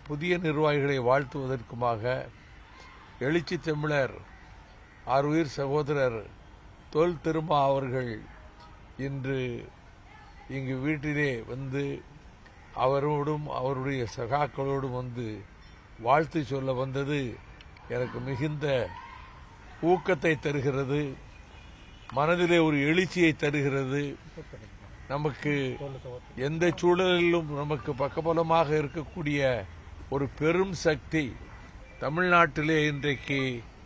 புதிய நிர்வாகிகளை வாழ்த்துவதற்குமாக எழுச்சி தமிழர் ஆறுயிர் சகோதரர் தொல் திருமா அவர்கள் இன்று இங்கு வீட்டிலே வந்து அவரோடும் அவருடைய சகாக்களோடும் வந்து வாழ்த்து சொல்ல வந்தது எனக்கு மிகுந்த ஊக்கத்தை தருகிறது மனதிலே ஒரு எழுச்சியை தருகிறது நமக்கு எந்த சூழலிலும் நமக்கு பக்கபலமாக இருக்கக்கூடிய ஒரு பெரும் சக்தி தமிழ்நாட்டிலே இன்றைக்கு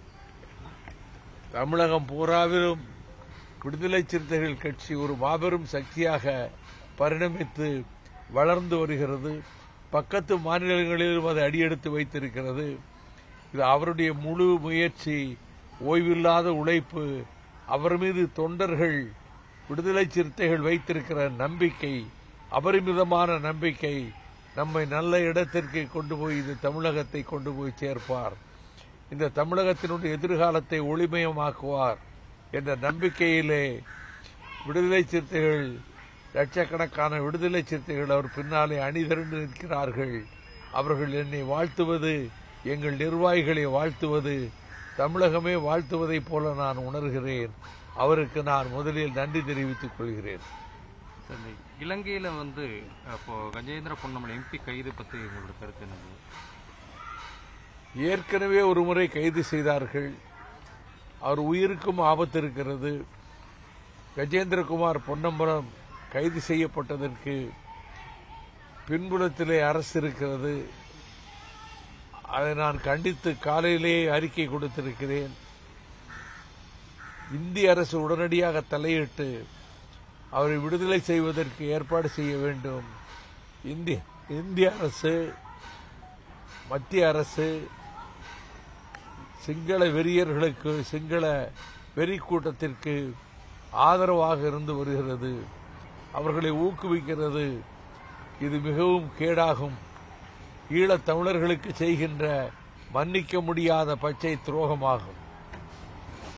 தமிழகம் பூராவிலும் விடுதலை சிறுத்தைகள் கட்சி ஒரு மாபெரும் சக்தியாக பரிணமித்து வளர்ந்து வருகிறது பக்கத்து மாநிலங்களிலும் அது அடியெடுத்து வைத்திருக்கிறது இது அவருடைய முழு முயற்சி ஓய்வில்லாத உழைப்பு அவர் மீது தொண்டர்கள் விடுதலை சிறுத்தைகள் வைத்திருக்கிற நம்பிக்கை அபரிமிதமான நம்பிக்கை நம்மை நல்ல இடத்திற்கு கொண்டு போய் இந்த தமிழகத்தை கொண்டு போய் சேர்ப்பார் இந்த தமிழகத்தினுடைய எதிர்காலத்தை ஒளிமயமாக்குவார் என்ற நம்பிக்கையிலே விடுதலை சிறுத்தைகள் லட்சக்கணக்கான விடுதலை சிறுத்தைகள் அவர் பின்னாலே அணிதிரண்டு நிற்கிறார்கள் அவர்கள் என்னை வாழ்த்துவது எங்கள் நிர்வாகிகளை வாழ்த்துவது தமிழகமே வாழ்த்துவதைப் போல நான் உணர்கிறேன் அவருக்கு நான் முதலில் நன்றி தெரிவித்துக் கொள்கிறேன் சரி, இலங்கையில வந்து அப்போ கஜேந்திர பொன்னமலை எம்பி கைது பத்தி உங்களோட கருத்து என்னது ஏற்கனவே ஒரு முறை கைது செய்தார்கள் அவர் உயிருக்கும் ஆபத்து இருக்கிறது கஜேந்திரகுமார் பொன்னம்பலம் கைது செய்யப்பட்டதற்கு பின்புலத்திலே அரசு இருக்கிறது அதை நான் கண்டித்து காலையிலேயே அறிக்கை கொடுத்திருக்கிறேன் இந்திய அரசு உடனடியாக தலையிட்டு அவரை விடுதலை செய்வதற்கு ஏற்பாடு செய்ய வேண்டும் இந்திய இந்திய அரசு மத்திய அரசு சிங்கள வெறியர்களுக்கு சிங்கள வெறி கூட்டத்திற்கு ஆதரவாக இருந்து வருகிறது அவர்களை ஊக்குவிக்கிறது இது மிகவும் கேடாகும் ஈழத் தமிழர்களுக்கு செய்கின்ற மன்னிக்க முடியாத பச்சை துரோகமாகும்